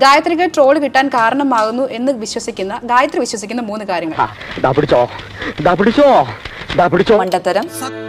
ഗായത്രിക്ക് troll കിട്ടാൻ കാരണമാകുന്നു എന്ന് വിശ്വസിക്കുന്ന ഗായത്രി വിശ്വസിക്കുന്ന മൂന്ന് കാര്യങ്ങൾ ദാ പിടിച്ചോ ദാ പിടിച്ചോ ദാ പിടിച്ചോ മണ്ടത്തരം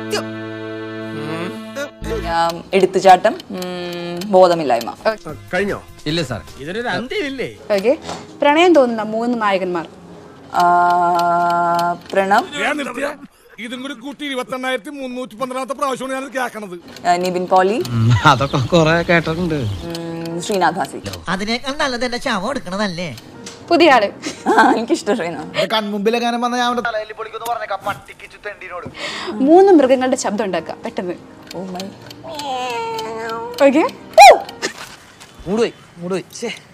ഉം, എടുത്തുചാട്ടം ഉം, ബോധമില്ലായ്മ കഴിഞ്ഞോ ഇല്ല സാർ ഇതിനൊരു അന്ത്യമില്ലേ ഓക്കെ പ്രണയം തോന്നുന്ന മൂന്ന് നായകന്മാർ ആ, പ്രണവ് ഇതും കൂടി കൂട്ടി ഇരുപത്തെണ്ണായിരത്തി മുന്നൂറ്റി പന്ത്രണ്ടാമത്തെ പ്രാവശ്യമാണ് ഞാൻ കേൾക്കണത് ആ, നിവിൻ പോളി അതൊക്കെ കൊറേ കേട്ടിട്ടുണ്ട് ഉം, ശ്രീനാഥ് ഭാസി അതിനേക്കാൾ നല്ലത് എന്റെ ശവം എടുക്കണതല്ലേ പുതിയ ആള് ആ, എനിക്കിഷ്ടം ശ്രീനാഥ് കൺമുമ്പിലെ ഗാനം വന്ന ഞാൻ അവന്റെ തലയിൽ പൊളിക്കുന്നു പറഞ്ഞേക്കാം പട്ടിക്ക് ചുത്തേണ്ടിനോട് മൂന്ന് മൃഗങ്ങളുടെ ശബ്ദം ഉണ്ടാക്കുക പെട്ടെന്ന് ഓ മൈ ഓക്കെ മൂടുപോയി മൂടുപോയി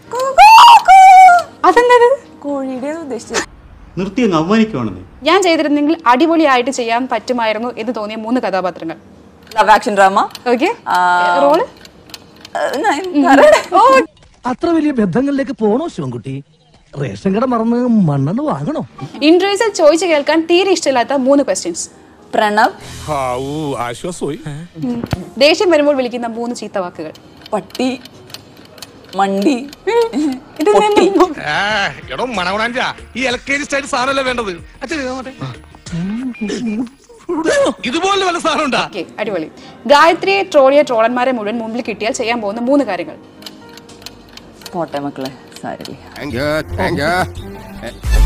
അതെന്തത് കോഴിയുടെ ഉദ്ദേശിച്ചത് നിർത്തി അങ്ങ് അവമാനിക്കുവാണെന്നേ ഞാൻ ചെയ്തിരുന്നെങ്കിൽ അടിപൊളിയായിട്ട് ചെയ്യാൻ പറ്റുമായിരുന്നു എന്ന് തോന്നിയ മൂന്ന് കഥാപാത്രങ്ങൾ love action drama okay role ഓ അത്ര വലിയ ബന്ധങ്ങളിലേക്ക് പോണോ ശിവൻകുട്ടി റേഷൻ കട മറന്ന് മണ്ണെണ്ണ വാങ്ങണോ ഇന്റർവ്യൂസിൽ ചോദിച്ചു കേൾക്കാൻ തീരെ ഇഷ്ടമില്ലാത്ത മൂന്ന് ക്വസ്റ്റ്യൻസ് പ്രണവ് ഹാവൂ ആശ്വാസമായി ദേഷ്യം വരുമ്പോൾ വിളിക്കുന്ന മൂന്ന് ചീത്ത വാക്കുകൾ പട്ടി മണ്ടി ഇത് പൊട്ടി. എടോ മണവണാഞ്ചാ ഈ എൽ കെ ജി സ്റ്റൈൽ സാധനമല്ലേ വേണ്ടത് അച്ഛൻ ഇതാവട്ടെ. ഇതുപോലെ വല്ല സാധനം ഉണ്ടാ ഓക്കെ അടിപൊളി ഗായത്രിയെ ട്രോളിയ ട്രോളന്മാരെ മുഴുവൻ മുമ്പിൽ കിട്ടിയാൽ ചെയ്യാൻ പോകുന്ന മൂന്ന് കാര്യങ്ങൾ പോട്ടെ മക്കളെ സാരല്ലേ താങ്ക് യു താങ്ക് യു